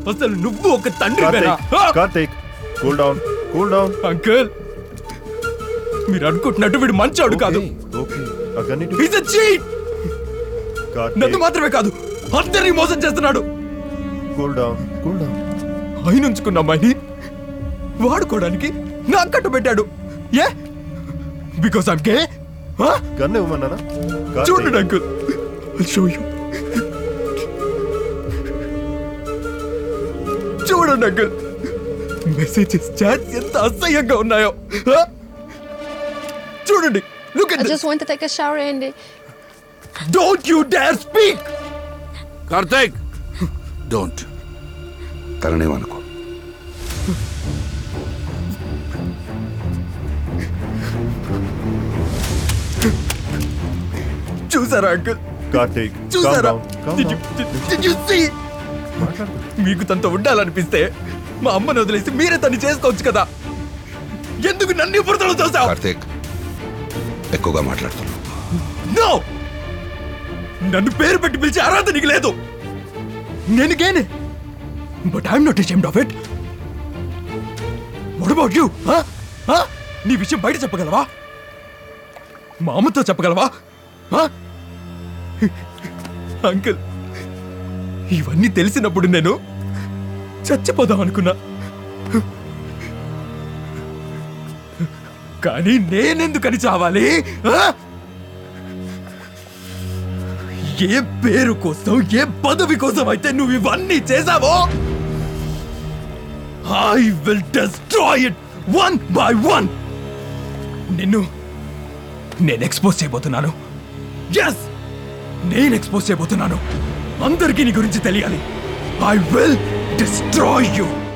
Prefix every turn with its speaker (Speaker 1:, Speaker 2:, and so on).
Speaker 1: అసలు నువ్వు ఒక తండ్రి
Speaker 2: Karthik Karthik cool down cool down
Speaker 1: uncle మీరు అనుకుంటున్నట్టు వీడు మంచోడు కాదు
Speaker 2: ఓకే ఆ గన్ ఇటు.
Speaker 1: He's a cheat!
Speaker 2: కార్తీక్
Speaker 1: నన్ను మాత్రమే కాదు అందరినీ మోసం చేస్తున్నాడు
Speaker 2: కూల్ డౌన్ కూల్ డౌన్
Speaker 1: ఆయన ఉంచుకున్న అమ్మాయిని వాడుకోవడానికి నాకు కట్టుబెట్టాడు ఏ బికాస్ ఐమ్ గే
Speaker 2: గన్ ఇవ్వమన్నానా
Speaker 1: చూడండి అంకుల్ షో యూ చూడండి అంకుల్ మెసేజెస్ చాట్స్ ఎంత అసహ్యంగా ఉన్నాయో Huh? చూడండి look
Speaker 3: I
Speaker 1: at
Speaker 3: just want to take a shower, Andy.
Speaker 1: Don't you dare speak
Speaker 4: Karthik don't తననేమనుకో
Speaker 1: చూసారా అంకుల్
Speaker 2: కార్తీక్
Speaker 1: చూసారా
Speaker 2: calm
Speaker 1: Did
Speaker 2: down.
Speaker 1: you- did- did you see? మీకు తనతో ఉండాలనిపిస్తే మా అమ్మని వదిలేసి మీరే తను చేసుకోవచ్చు కదా ఎందుకు నన్ను బురదలో చూసావు
Speaker 4: కార్తీక్ ఎక్కువగా మాట్లాడుతున్నావు
Speaker 1: నో నన్ను పేరు పెట్టి పిలిచే అర్హత నీకు లేదు నేను గేనే but I'm not ashamed of it what about you నీ విషయం బయట చెప్పగలవా మా అమ్మతో చెప్పగలవా అంకుల్ ఇవన్నీ తెలిసినప్పుడు నేను చచ్చిపోదాం అనుకున్నా కానీ నేనెందుకని చావాలి ఆ? ఏ పేరు కోసం ఏ పదవి కోసం అయితే నువ్వు ఇవన్నీ చేసావో I will destroy it one by one నిన్ను నేను ఎక్స్పోజ్ చేయబోతున్నాను ఎస్ నేను ఎక్స్పోజ్ చేయబోతున్నాను అందరికీ నీ గురించి తెలియాలి ఐ విల్ డిస్ట్రాయ్ యూ